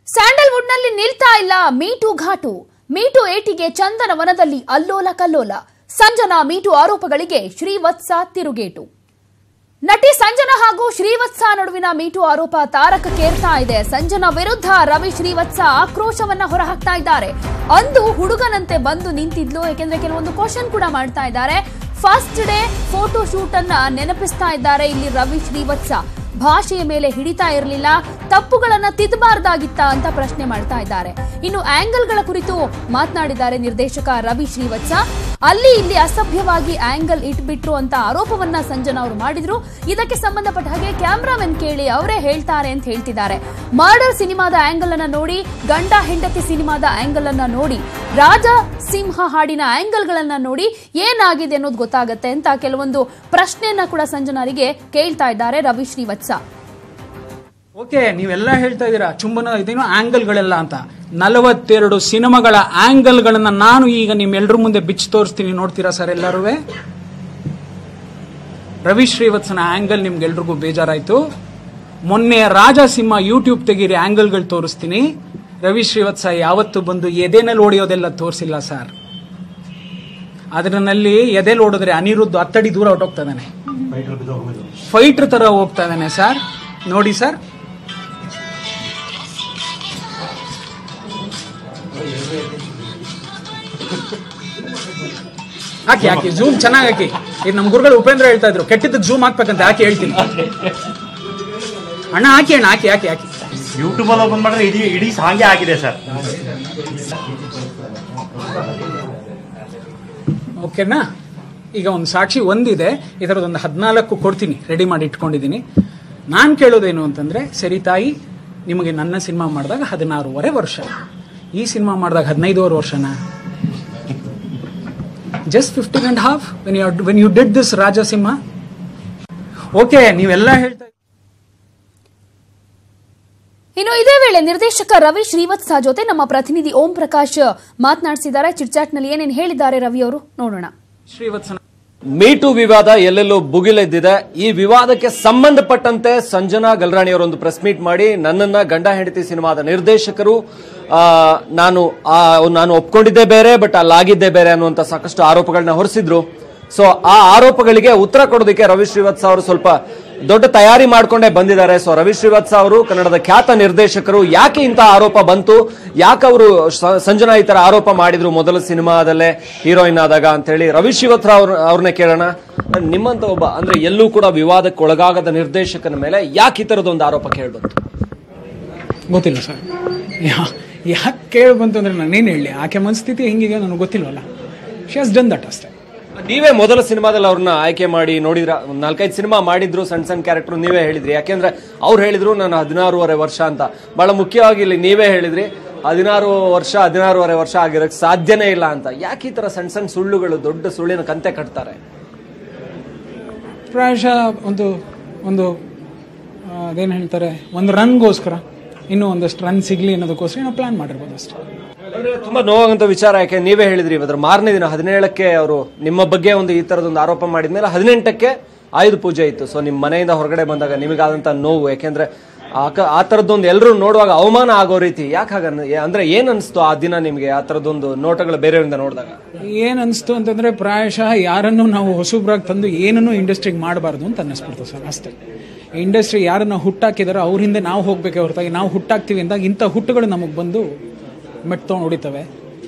ಸ್ಯಾಂಡಲ್ವುಡ್ನಲ್ಲಿ ನಿಲ್ತಾ ಇಲ್ಲ ಮೀಟು ಘಾಟು ಮೀಟು ಏಟಿಗೆ ಚಂದನ ವನದಲ್ಲಿ ಅಲ್ಲೋಲ ಕಲ್ಲೋಲ ಸಂಜನಾ ಮೀಟು ಆರೋಪಗಳಿಗೆ ಶ್ರೀವತ್ಸ ತಿರುಗೇಟು ನಟಿ ಸಂಜನಾ ಹಾಗೂ ಶ್ರೀವತ್ಸ ನಡುವಿನ ಮೀಟು ಆರೋಪ ತಾರಕಕ್ಕೇರ್ತಾ ಇದೆ ಸಂಜನಾ ವಿರುದ್ಧ ರವಿ ಶ್ರೀವತ್ಸ ಆಕ್ರೋಶವನ್ನ ಹೊರಹಾಕ್ತಾ ಇದ್ದಾರೆ ಅಂದು ಹುಡುಗನಂತೆ ಬಂದು ನಿಂತಿದ್ಲು ಯಾಕೆಂದ್ರೆ ಕೆಲವೊಂದು ಕ್ವಶನ್ ಕೂಡ ಮಾಡ್ತಾ ಇದ್ದಾರೆ ಫಸ್ಟ್ ಡೇ ಫೋಟೋ ಶೂಟ್ ಅನ್ನ ನೆನಪಿಸ್ತಾ ಇದ್ದಾರೆ ಇಲ್ಲಿ ರವಿ ಶ್ರೀವತ್ಸ ಭಾಷೆಯ ಮೇಲೆ ಹಿಡಿತಾ ಇರಲಿಲ್ಲ ತಪ್ಪುಗಳನ್ನ ತಿದ್ದಬಾರ್ದಾಗಿತ್ತ ಅಂತ ಪ್ರಶ್ನೆ ಮಾಡ್ತಾ ಇದ್ದಾರೆ ಇನ್ನು ಆಂಗಲ್ಗಳ ಕುರಿತು ಮಾತನಾಡಿದ್ದಾರೆ ನಿರ್ದೇಶಕ ರವಿ ಶ್ರೀವತ್ಸ ಅಲ್ಲಿ ಇಲ್ಲಿ ಅಸಭ್ಯವಾಗಿ ಆಂಗಲ್ ಇಟ್ಬಿಟ್ರು ಅಂತ ಆರೋಪವನ್ನ ಸಂಜನಾ ಅವರು ಮಾಡಿದ್ರು ಇದಕ್ಕೆ ಸಂಬಂಧಪಟ್ಟ ಹಾಗೆ ಕ್ಯಾಮ್ರಾಮನ್ ಕೇಳಿ ಅವರೇ ಹೇಳ್ತಾರೆ ಅಂತ ಹೇಳ್ತಿದ್ದಾರೆ ಮರ್ಡರ್ ಸಿನಿಮಾದ ಆಂಗಲ್ ಅನ್ನ ನೋಡಿ ಗಂಡ ಹೆಂಡತಿ ಸಿನಿಮಾದ ಆಂಗಲ್ ಅನ್ನ ನೋಡಿ ರಾಜ ಸಿಂಹ ಹಾಡಿನ ಆಂಗಲ್ ಗಳನ್ನ ನೋಡಿ ಏನಾಗಿದೆ ಅನ್ನೋದು ಗೊತ್ತಾಗತ್ತೆ ಅಂತ ಕೆಲವೊಂದು ಪ್ರಶ್ನೆಯನ್ನ ಕೂಡ ಸಂಜನಾರಿಗೆ ಕೇಳ್ತಾ ಇದ್ದಾರೆ ರವಿ ಶ್ರೀವತ್ಸ ಓಕೆ ನೀವೆಲ್ಲ ಹೇಳ್ತಾ ಇದ್ದೀರಾ ಚುಂಬನ ಇದೇನೋ ಆಂಗಲ್ಗಳೆಲ್ಲ ಅಂತ ನಲವತ್ತೆರಡು ಸಿನಿಮಾಗಳ ಆಂಗಲ್ಗಳನ್ನ ನಾನು ಈಗ ನಿಮ್ಮೆಲ್ಲರ ಮುಂದೆ ಬಿಚ್ಚಿ ತೋರಿಸ್ತೀನಿ ನೋಡ್ತೀರಾ ಸರ್ ಎಲ್ಲರೂ ರವಿ ಶ್ರೀವತ್ಸನ ಆಂಗಲ್ ನಿಮ್ಗೆಲ್ರಿಗೂ ಬೇಜಾರಾಯ್ತು ಮೊನ್ನೆ ರಾಜಸಿಂಹ ಯೂಟ್ಯೂಬ್ ತೆಗೀರಿ ಆಂಗಲ್ಗಳು ತೋರಿಸ್ತೀನಿ ರವಿ ಶ್ರೀವತ್ಸ ಯಾವತ್ತು ಬಂದು ಎದೆನಲ್ಲಿ ಹೊಡೆಯೋದೆಲ್ಲ ತೋರಿಸಿಲ್ಲ ಸರ್ ಅದರಲ್ಲಿ ಎದೆಲ್ ಓಡಿದ್ರೆ ಅನಿರುದ್ಧ ಹತ್ತಡಿ ದೂರ ಹೊಟ್ಟೋಗ್ತಾ ಇದ್ದಾನೆ ಫೈಟರ್ ತರ ಹೋಗ್ತಾ ಇದ್ದಾನೆ ಸರ್ ನೋಡಿ ಸರ್ ಹಾಕಿ ಹಾಕಿ ಜೂಮ್ ಚೆನ್ನಾಗಿ ಹಾಕಿ ಇದು ನಮ್ಮ ಗುರುಗಳು ಉಪೇಂದ್ರ ಹೇಳ್ತಾ ಇದ್ರು ಕೆಟ್ಟಿದ್ದಕ್ಕೆ ಜೂಮ್ ಹಾಕ್ಬೇಕಂತ ಹಾಕಿ ಹೇಳ್ತೀನಿ ಅಣ್ಣ ಹಾಕಿ ಅಣ್ಣ ಹಾಕಿ ಹಾಕಿ ಹಾಕಿ ಯೂಟ್ಯೂಬ್ ಅಲ್ಲಿ ಓಪನ್ ಮಾಡಿದ್ರೆ ಇಡೀ ಇಡೀ ಸಾಂಗೆ ಆಗಿದೆ ಸರ್ ಓಕೆನಾ ಈಗ ಒಂದು ಸಾಕ್ಷಿ ಒಂದಿದೆ ಇದರದೊಂದು ಹದಿನಾಲ್ಕು ಕೊಡ್ತೀನಿ ರೆಡಿ ಮಾಡಿ ಇಟ್ಕೊಂಡಿದ್ದೀನಿ ನಾನು ಕೇಳೋದೇನು ಅಂತಂದ್ರೆ ಸರಿ ತಾಯಿ ನಿಮಗೆ ನನ್ನ ಸಿನಿಮಾ ಮಾಡಿದಾಗ ಹದಿನಾರೂವರೆ ವರ್ಷ ಈ ಸಿನಿಮಾ ಮಾಡಿದಾಗ ಹದಿನೈದುವರೆ ವರ್ಷನಾ just fifteen and half when you when you did this Rajasimha okay ನೀವೆಲ್ಲ ಹೇಳ್ತಾ ಇನ್ನು ಇದೇ ವೇಳೆ ನಿರ್ದೇಶಕ ರವಿ ಶ್ರೀವತ್ಸ ಜೊತೆ ನಮ್ಮ ಪ್ರತಿನಿಧಿ ಓಂ ಪ್ರಕಾಶ್ ಮಾತನಾಡಿಸಿದ್ದಾರೆ ಚಿಟ್ಚಾಟ್ನಲ್ಲಿ ಏನೇನು ಹೇಳಿದ್ದಾರೆ ರವಿ ಅವರು ನೋಡೋಣ ಶ್ರೀವತ್ಸನ ಮೀಟು ವಿವಾದ ಎಲ್ಲೆಲ್ಲೋ ಭುಗಿಲೆದ್ದಿದೆ ಈ ವಿವಾದಕ್ಕೆ ಸಂಬಂಧಪಟ್ಟಂತೆ ಸಂಜನಾ ಗಲ್ರಾಣಿ ಅವರೊಂದು ಪ್ರೆಸ್ ಮೀಟ್ ಮಾಡಿ ನನ್ನನ್ನ ಗಂಡ ಹೆಂಡತಿ ಸಿನಿಮಾದ ನಿರ್ದೇಶಕರು ಆ, ನಾನು ಆ, ನಾನು ಒಪ್ಕೊಂಡಿದ್ದೇ ಬೇರೆ ಬಟ್ ಅಲ್ಲಾಗಿದ್ದೇ ಬೇರೆ ಅನ್ನುವಂತ ಸಾಕಷ್ಟು ಆರೋಪಗಳನ್ನ ಹೊರಿಸಿದ್ರು ಸೊ ಆ ಆರೋಪಗಳಿಗೆ ಉತ್ತರ ಕೊಡೋದಕ್ಕೆ ರವಿ ಶ್ರೀವತ್ಸ ಅವರು ಸ್ವಲ್ಪ ದೊಡ್ಡ ತಯಾರಿ ಮಾಡ್ಕೊಂಡೇ ಬಂದಿದ್ದಾರೆ ಸೊ ರವಿ ಶ್ರೀವತ್ಸ ಅವರು ಕನ್ನಡದ ಖ್ಯಾತ ನಿರ್ದೇಶಕರು ಯಾಕೆ ಇಂಥ ಆರೋಪ ಬಂತು ಯಾಕೆ ಅವರು ಸ- ಸಂಜನಾ ಈ ತರ ಆರೋಪ ಮಾಡಿದ್ರು ಮೊದಲ ಸಿನಿಮಾದಲ್ಲೇ ಹೀರೋಯಿನ್ ಆದಾಗ ಅಂತ ಹೇಳಿ ರವಿ ಶ್ರೀವತ್ಸ ಅವ್ರ ಅವ್ರನ್ನೇ ಕೇಳೋಣ ನಿಮ್ಮಂತ ಒಬ್ಬ ಅಂದ್ರೆ ಎಲ್ಲೂ ಕೂಡ ವಿವಾದಕ್ಕೆ ಒಳಗಾಗದ ನಿರ್ದೇಶಕನ ಮೇಲೆ ಯಾಕೆ ಈ ತರದೊಂದು ಆರೋಪ ಕೇಳ್ಬಂತು ಗೊತ್ತಿಲ್ಲ ಸರ್ ಯಾಕೆ ಕೇಳಿ ಬಂತು ಅಂದ್ರೆ ನಾನೇನು ಹೇಳಿ ಆಕೆ ಮನಸ್ಥಿತಿ ಹೆಂಗಿದೆ ನನಗೆ ಗೊತ್ತಿಲ್ವಲ್ಲ ಶಿ ಹಸ್ ಡನ್ ದಟ್ ಅಷ್ಟೇ ನೀವೇ ಮೊದಲ ಸಿನಿಮಾದಲ್ಲಿ ಅವ್ರನ್ನ ಆಯ್ಕೆ ಮಾಡಿ ನೋಡಿದ್ರ ಒಂದ್ ನಾಲ್ಕೈದು ಸಿನಿಮಾ ಮಾಡಿದ್ರು ಸಣ್ಣ ಸಣ್ಣ ಕ್ಯಾರೆಕ್ಟರ್ ನೀವೇ ಹೇಳಿದ್ರಿ ಯಾಕೆಂದ್ರೆ ಅವ್ರು ಹೇಳಿದ್ರು ನಾನು ಹದಿನಾರೂವರೆ ವರ್ಷ ಅಂತ ಬಹಳ ಮುಖ್ಯವಾಗಿ ಇಲ್ಲಿ ನೀವೇ ಹೇಳಿದ್ರಿ ಹದಿನಾರು ವರ್ಷ ಹದಿನಾರೂವರೆ ವರ್ಷ ಆಗಿರಕ್ ಸಾಧ್ಯನೇ ಇಲ್ಲ ಅಂತ ಯಾಕೆ ಈ ತರ ಸಣ್ಣ ಸಣ್ಣ ಸುಳ್ಳುಗಳು ದೊಡ್ಡ ಸುಳ್ಳಿನ ಕಂತೆ ಕಟ್ತಾರೆ ಪ್ರಾಯಶಃ ಒಂದು ಒಂದು ಆ, ಅದೇನು ಹೇಳ್ತಾರೆ ಒಂದು ರನ್ಗೋಸ್ಕರ ಇನ್ನೂ ಒಂದಷ್ಟು ರನ್ ಸಿಗ್ಲಿ ಅನ್ನೋದಕ್ಕೋಸ್ಕರ ನಾವು ಪ್ಲಾನ್ ಮಾಡಿರ್ಬೋದು ಅಷ್ಟೇ ಅಂದ್ರೆ ತುಂಬಾ ನೋವಾಗಂತ ವಿಚಾರ ಯಾಕೆ ನೀವೇ ಹೇಳಿದ್ರಿ ಅದ್ರ ಮಾರನೇ ದಿನ ಹದಿನೇಳಕ್ಕೆ ಅವರು ನಿಮ್ಮ ಬಗ್ಗೆ ಒಂದು ಈ ತರದೊಂದು ಆರೋಪ ಮಾಡಿದ್ಮೇಲೆ ಹದಿನೆಂಟಕ್ಕೆ ಆಯುಧ ಪೂಜೆ ಇತ್ತು ಸೊ ನಿಮ್ಮ ಮನೆಯಿಂದ ಹೊರಗಡೆ ಬಂದಾಗ ನಿಮಗಾದಂತ ನೋವು ಯಾಕೆಂದ್ರೆ ಆ ಕ- ಆ ತರದ್ದೊಂದು ಎಲ್ಲರೂ ನೋಡುವಾಗ ಅವಮಾನ ಆಗೋ ರೀತಿ ಯಾಕೆ ಹಾಗ ಅಂದ್ರೆ ಏನ್ ಅನ್ಸ್ತು ಆ ದಿನ ನಿಮ್ಗೆ ಆ ತರದೊಂದು ನೋಟಗಳು ಬೇರೆಯವರಿಂದ ನೋಡಿದಾಗ ಏನು ಅನಿಸ್ತು ಅಂತಂದ್ರೆ ಪ್ರಾಯಶಃ ಯಾರನ್ನು ನಾವು ಹೊಸಬ್ರಾಗಿ ತಂದು ಏನನ್ನೂ ಇಂಡಸ್ಟ್ರಿಗೆ ಮಾಡಬಾರ್ದು ಅಂತ ಅನ್ನಿಸ್ಬಿಡ್ತು ಸರ್ ಅಷ್ಟೇ ಇಂಡಸ್ಟ್ರಿ ಯಾರನ್ನ ಹುಟ್ಟಾಕಿದಾರೋ ಅವ್ರ ಹಿಂದೆ ನಾವು ಹೋಗ್ಬೇಕೆ ಹೊರತಾಗಿ ನಾವು ಹುಟ್ಟಾಕ್ತೀವಿ ಅಂದಾಗ ಇಂಥ ಹುಟ್ಟುಗಳು ನಮಗೆ ಬಂದು ಮೆಟ್ ತೊಗೊಂಡು ಹೊಡಿತವೆ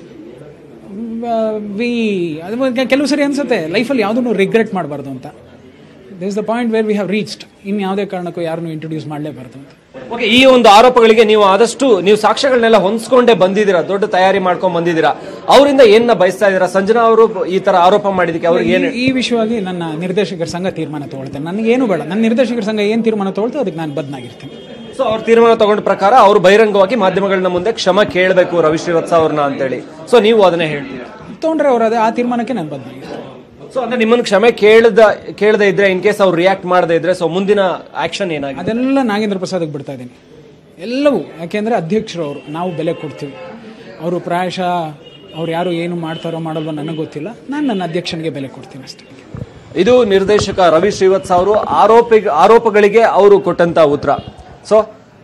ವಿ ಅದು ಬಗ್ಗೆ ಕೆಲವು ಸರಿ ಅನ್ಸುತ್ತೆ ಲೈಫಲ್ಲಿ ಯಾವುದನ್ನು ರಿಗ್ರೆಟ್ ಮಾಡಬಾರ್ದು ಅಂತ this the point where we have reached ಇನ್ನು ಯಾವುದೇ ಕಾರಣಕ್ಕೂ ಯಾರನ್ನು ಇಂಟ್ರೊಡ್ಯೂಸ್ ಮಾಡಲೇಬಾರ್ದು ಅಂತ ಓಕೆ ಈ ಒಂದು ಆರೋಪಗಳಿಗೆ ನೀವು ಆದಷ್ಟು ನೀವು ಸಾಕ್ಷ್ಯಗಳನ್ನೆಲ್ಲ ಹೊಂದ್ಸ್ಕೊಂಡೇ ಬಂದಿದ್ದೀರಾ ದೊಡ್ಡ ತಯಾರಿ ಮಾಡ್ಕೊಂಡ್ ಬಂದಿದ್ದೀರಾ ಅವರಿಂದ ಏನ ಬಯಸ್ತಾ ಇದ್ದೀರಾ ಸಂಜನಾ ಅವರು ಈ ತರ ಆರೋಪ ಮಾಡಿದಕ್ಕೆ ಅವ್ರಿಗೆ ಏನು ಈ- ಈ ವಿಷಯವಾಗಿ ನನ್ನ ನಿರ್ದೇಶಕರ ಸಂಘ ತೀರ್ಮಾನ ತಗೊಳ್ತೇನೆ ನನಗೇನು ಬೇಡ ನನ್ನ ನಿರ್ದೇಶಕರ ಸಂಘ ಏನು ತೀರ್ಮಾನ ತಗೊಳ್ತೋ ಅದಕ್ಕೆ ನಾನು ಬದ್ನಾಗಿರ್ತೀನಿ ಸೊ ಅವ್ರ ತೀರ್ಮಾನ ತಗೊಂಡ ಪ್ರಕಾರ ಅವರು ಬಹಿರಂಗವಾಗಿ ಮಾಧ್ಯಮಗಳನ್ನ ಮುಂದೆ ಕ್ಷಮ ಕೇಳಬೇಕು ರವಿ ಶ್ರೀವತ್ಸ ಅವ್ರನ್ನ ಅಂತೇಳಿ ಸೊ ನೀವು ಅದನ್ನೇ ಹೇಳ್ತೀರಾ ತೊಗೊಂಡ್ರೆ ಅವ್ರು ಅದೇ ಆ ತೀರ್ಮಾನಕ್ಕೆ ನಾನು ಬದ್ನಾಗಿರ್ತೀನಿ ಸೊ ಅಂದ್ರೆ ನಿಮ್ಮನ್ನ ಕ್ಷಮೆ ಕೇಳದ ಕೇಳದೆ ಇದ್ರೆ ಇನ್ ಕೇಸ್ ಅವ್ರು ರಿಯಾಕ್ಟ್ ಮಾಡದೇ ಇದ್ರೆ ಸೊ ಮುಂದಿನ ಆಕ್ಷನ್ ಏನಾಗಿದೆ ಅದೆಲ್ಲ ನಾಗೇಂದ್ರ ಪ್ರಸಾದ್ಗೆ ಬಿಡ್ತಾ ಇದ್ದೀನಿ ಎಲ್ಲವೂ ಯಾಕೆಂದರೆ ಅಧ್ಯಕ್ಷರು ಅವರು ನಾವು ಬೆಲೆ ಕೊಡ್ತೀವಿ ಅವರು ಪ್ರಾಯಶಃ ಅವ್ರು ಯಾರು ಏನು ಮಾಡ್ತಾರೋ ಮಾಡಲ್ವೋ ನನಗೆ ಗೊತ್ತಿಲ್ಲ ನಾನು ನನ್ನ ಅಧ್ಯಕ್ಷನಿಗೆ ಬೆಲೆ ಕೊಡ್ತೀನಿ ಅಷ್ಟೇ ಇದು ನಿರ್ದೇಶಕ ರವಿ ಶ್ರೀವತ್ಸ ಅವರು ಆರೋಪಿ ಆರೋಪಗಳಿಗೆ ಅವರು ಕೊಟ್ಟಂತ ಉತ್ತರ ಸೊ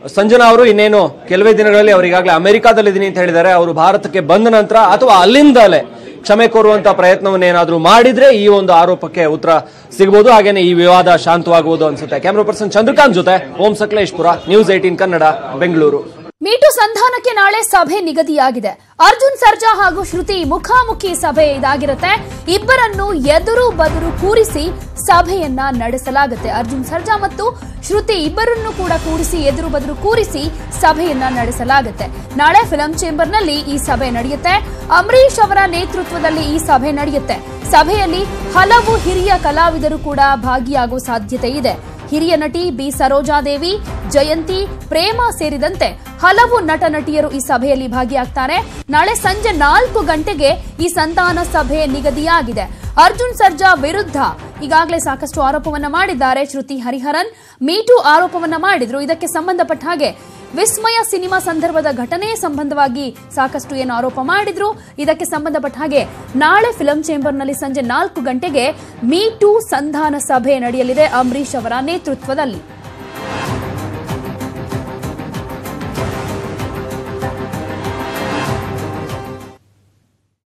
ಸಂಜನಾ ಅವರು ಇನ್ನೇನು ಕೆಲವೇ ದಿನಗಳಲ್ಲಿ ಅವರು ಈಗಾಗಲೇ ಅಮೆರಿಕಾದಲ್ಲಿದ್ದೀನಿ ಅಂತ ಹೇಳಿದ್ದಾರೆ ಅವರು ಭಾರತಕ್ಕೆ ಬಂದ ನಂತರ ಅಥವಾ ಅಲ್ಲಿಂದಲೇ ಕ್ಷಮೆ ಕೋರುವಂತ ಪ್ರಯತ್ನವನ್ನು ಏನಾದರೂ ಮಾಡಿದ್ರೆ ಈ ಒಂದು ಆರೋಪಕ್ಕೆ ಉತ್ತರ ಸಿಗಬಹುದು ಹಾಗೇನೆ ಈ ವಿವಾದ ಶಾಂತವಾಗುವುದು ಅನ್ಸುತ್ತೆ ಕ್ಯಾಮ್ರಾ ಪರ್ಸನ್ ಚಂದ್ರಕಾಂತ್ ಜೊತೆ Om Sakleshpur news eighteen Kannada Bengaluru MeToo ಸಂಧಾನಕ್ಕೆ ನಾಳೆ ಸಭೆ ನಿಗದಿಯಾಗಿದೆ ಅರ್ಜುನ್ ಸರ್ಜಾ ಹಾಗೂ ಶ್ರುತಿ ಮುಖಾಮುಖಿ ಸಭೆ ಇದಾಗಿರುತ್ತೆ ಇಬ್ಬರನ್ನು ಎದುರು ಬದುರು ಕೂರಿಸಿ ಸಭೆಯನ್ನ ನಡೆಸಲಾಗುತ್ತೆ ಅರ್ಜುನ್ ಸರ್ಜಾ ಮತ್ತು ಶ್ರುತಿ ಇಬ್ಬರನ್ನು ಕೂಡ ಕೂರಿಸಿ ಎದುರು ಬದುರು ಕೂರಿಸಿ ಸಭೆಯನ್ನ ನಡೆಸಲಾಗುತ್ತೆ ನಾಳೆ ಫಿಲಂ ಚೇಂಬರ್ನಲ್ಲಿ ಈ ಸಭೆ ನಡೆಯುತ್ತೆ ಅಂಬರೀಶ್ ಅವರ ನೇತೃತ್ವದಲ್ಲಿ ಈ ಸಭೆ ನಡೆಯುತ್ತೆ ಸಭೆಯಲ್ಲಿ ಹಲವು ಹಿರಿಯ ಕಲಾವಿದರು ಕೂಡ ಭಾಗಿಯಾಗುವ ಸಾಧ್ಯತೆ ಇದೆ ಹಿರಿಯ ನಟಿ ಬಿ ಸರೋಜಾದೇವಿ ಜಯಂತಿ ಪ್ರೇಮ ಸೇರಿದಂತೆ ಹಲವು ನಟ ನಟಿಯರು ಈ ಸಭೆಯಲ್ಲಿ ಭಾಗಿಯಾಗ್ತಾರೆ ನಾಳೆ ಸಂಜೆ ನಾಲ್ಕು ಗಂಟೆಗೆ ಈ ಸಂಧಾನ ಸಭೆ ನಿಗದಿಯಾಗಿದೆ ಅರ್ಜುನ್ ಸರ್ಜಾ ವಿರುದ್ಧ ಈಗಾಗಲೇ ಸಾಕಷ್ಟು ಆರೋಪವನ್ನ ಮಾಡಿದ್ದಾರೆ ಶ್ರುತಿ ಹರಿಹರನ್ ಮೀಟು ಆರೋಪವನ್ನ ಮಾಡಿದ್ರು ಇದಕ್ಕೆ ಸಂಬಂಧಪಟ್ಟ ಹಾಗೆ ವಿಸ್ಮಯ ಸಿನಿಮಾ ಸಂದರ್ಭದ ಘಟನೆ ಸಂಬಂಧವಾಗಿ ಸಾಕಷ್ಟು ಏನು ಆರೋಪ ಮಾಡಿದ್ರು ಇದಕ್ಕೆ ಸಂಬಂಧಪಟ್ಟ ಹಾಗೆ ನಾಳೆ ಫಿಲಂ ಚೇಂಬರ್ನಲ್ಲಿ ಸಂಜೆ ನಾಲ್ಕು ಗಂಟೆಗೆ ಮೀಟು ಸಂಧಾನ ಸಭೆ ನಡೆಯಲಿದೆ ಅಂಬರೀಶ್ ಅವರ ನೇತೃತ್ವದಲ್ಲಿ